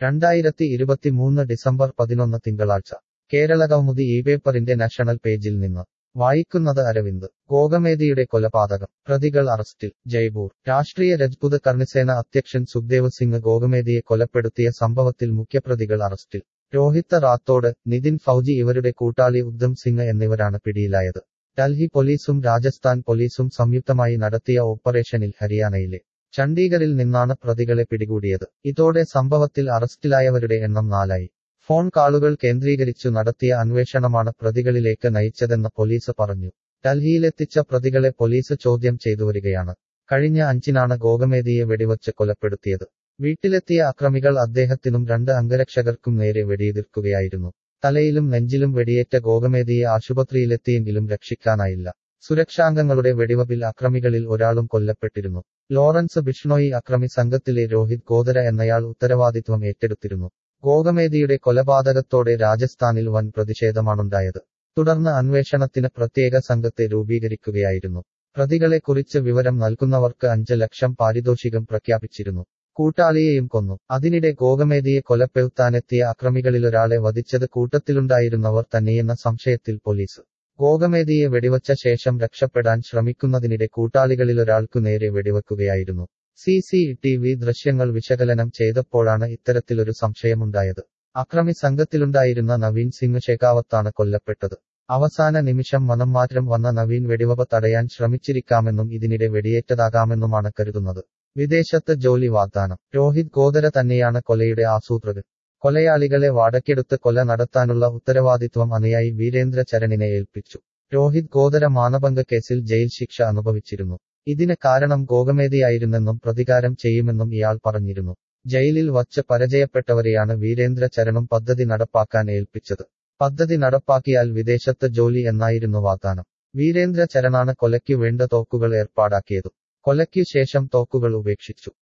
രണ്ടായിരത്തി ഇരുപത്തിമൂന്ന് ഡിസംബർ പതിനൊന്ന് തിങ്കളാഴ്ച കേരളകൗമുദി ഈ പേപ്പറിന്റെ നാഷണൽ പേജിൽ നിന്ന് വായിക്കുന്നത് അരവിന്ദ് ഗോഗമേദിയുടെ കൊലപാതകം പ്രതികൾ അറസ്റ്റിൽ ജയ്പൂർ രാഷ്ട്രീയ രജ്പുത് കർണിസേന അധ്യക്ഷൻ സുഖ്ദേവ് സിംഗ് ഗോഗമേദിയെ കൊലപ്പെടുത്തിയ സംഭവത്തിൽ മുഖ്യപ്രതികൾ അറസ്റ്റിൽ രോഹിത് റാത്തോഡ് നിതിൻ ഫൌജി ഇവരുടെ കൂട്ടാളി ഉദ്ധം സിംഗ് എന്നിവരാണ് പിടിയിലായത് ഡൽഹി പോലീസും രാജസ്ഥാൻ പോലീസും സംയുക്തമായി നടത്തിയ ഓപ്പറേഷനിൽ ഹരിയാനയിലെ ചണ്ഡീഗറിൽ നിന്നാണ് പ്രതികളെ പിടികൂടിയത് ഇതോടെ സംഭവത്തിൽ അറസ്റ്റിലായവരുടെ എണ്ണം നാലായി ഫോൺ കാളുകൾ കേന്ദ്രീകരിച്ചു നടത്തിയ അന്വേഷണമാണ് പ്രതികളിലേക്ക് നയിച്ചതെന്ന് പോലീസ് പറഞ്ഞു ഡൽഹിയിലെത്തിച്ച പ്രതികളെ പോലീസ് ചോദ്യം ചെയ്തുവരികയാണ് കഴിഞ്ഞ അഞ്ചിനാണ് ഗോഗമേദിയെ വെടിവച്ച് കൊലപ്പെടുത്തിയത് വീട്ടിലെത്തിയ അക്രമികൾ അദ്ദേഹത്തിനും രണ്ട് അംഗരക്ഷകർക്കും നേരെ വെടിയുതിർക്കുകയായിരുന്നു തലയിലും നെഞ്ചിലും വെടിയേറ്റ ഗോഗമേദിയെ ആശുപത്രിയിലെത്തിയെങ്കിലും രക്ഷിക്കാനായില്ല സുരക്ഷാംഗങ്ങളുടെ വെടിവപ്പിൽ അക്രമികളിൽ ഒരാളും കൊല്ലപ്പെട്ടിരുന്നു ലോറൻസ് ബിഷ്ണോയി അക്രമി സംഘത്തിലെ രോഹിത് ഗോദര എന്നയാൾ ഉത്തരവാദിത്വം ഏറ്റെടുത്തിരുന്നു ഗോഗമേദിയുടെ കൊലപാതകത്തോടെ രാജസ്ഥാനിൽ വൻ പ്രതിഷേധമാണുണ്ടായത് തുടർന്ന് അന്വേഷണത്തിന് പ്രത്യേക സംഘത്തെ രൂപീകരിക്കുകയായിരുന്നു പ്രതികളെക്കുറിച്ച് വിവരം നൽകുന്നവർക്ക് അഞ്ച് ലക്ഷം പാരിതോഷികം പ്രഖ്യാപിച്ചിരുന്നു കൂട്ടാളിയെയും കൊന്നു അതിനിടെ ഗോഗമേദിയെ കൊലപ്പെടുത്താനെത്തിയ അക്രമികളിലൊരാളെ വധിച്ചത് കൂട്ടത്തിലുണ്ടായിരുന്നവർ തന്നെയെന്ന സംശയത്തിൽ പോലീസ് ഗോഗമേദിയെ വെടിവച്ച ശേഷം രക്ഷപ്പെടാൻ ശ്രമിക്കുന്നതിനിടെ കൂട്ടാളികളിലൊരാൾക്കു നേരെ വെടിവെക്കുകയായിരുന്നു സി സി ടി വി ദൃശ്യങ്ങൾ വിശകലനം ചെയ്തപ്പോഴാണ് ഇത്തരത്തിലൊരു സംശയമുണ്ടായത് അക്രമി സംഘത്തിലുണ്ടായിരുന്ന നവീൻ സിംഗ് ഷെഖാവത്താണ് കൊല്ലപ്പെട്ടത് അവസാന നിമിഷം മനംമാറ്റം വന്ന നവീൻ വെടിവെപ്പ് തടയാൻ ശ്രമിച്ചിരിക്കാമെന്നും ഇതിനിടെ വെടിയേറ്റതാകാമെന്നുമാണ് കരുതുന്നത് വിദേശത്ത് ജോലി വാഗ്ദാനം രോഹിത് ഗോദര തന്നെയാണ് കൊലയുടെ ആസൂത്രകൻ കൊലയാളികളെ വാടക്കെടുത്ത് കൊല നടത്താനുള്ള ഉത്തരവാദിത്വം അനുയായി വീരേന്ദ്ര ചരണിനെ ഏൽപ്പിച്ചു രോഹിത് ഗോദര മാനഭംഗ കേസിൽ ജയിൽ ശിക്ഷ അനുഭവിച്ചിരുന്നു ഇതിന് കാരണം ഗോഗമേദിയായിരുന്നെന്നും പ്രതികാരം ചെയ്യുമെന്നും ഇയാൾ പറഞ്ഞിരുന്നു ജയിലിൽ വച്ച് പരാജയപ്പെട്ടവരെയാണ് വീരേന്ദ്ര ചരണും പദ്ധതി നടപ്പാക്കാൻ ഏൽപ്പിച്ചത് പദ്ധതി നടപ്പാക്കിയാൽ വിദേശത്ത് ജോലി എന്നായിരുന്നു വാഗ്ദാനം വീരേന്ദ്ര ചരണാണ് കൊലയ്ക്കു വേണ്ട തോക്കുകൾ ഏർപ്പാടാക്കിയതും കൊലയ്ക്കു ശേഷം തോക്കുകൾ ഉപേക്ഷിച്ചു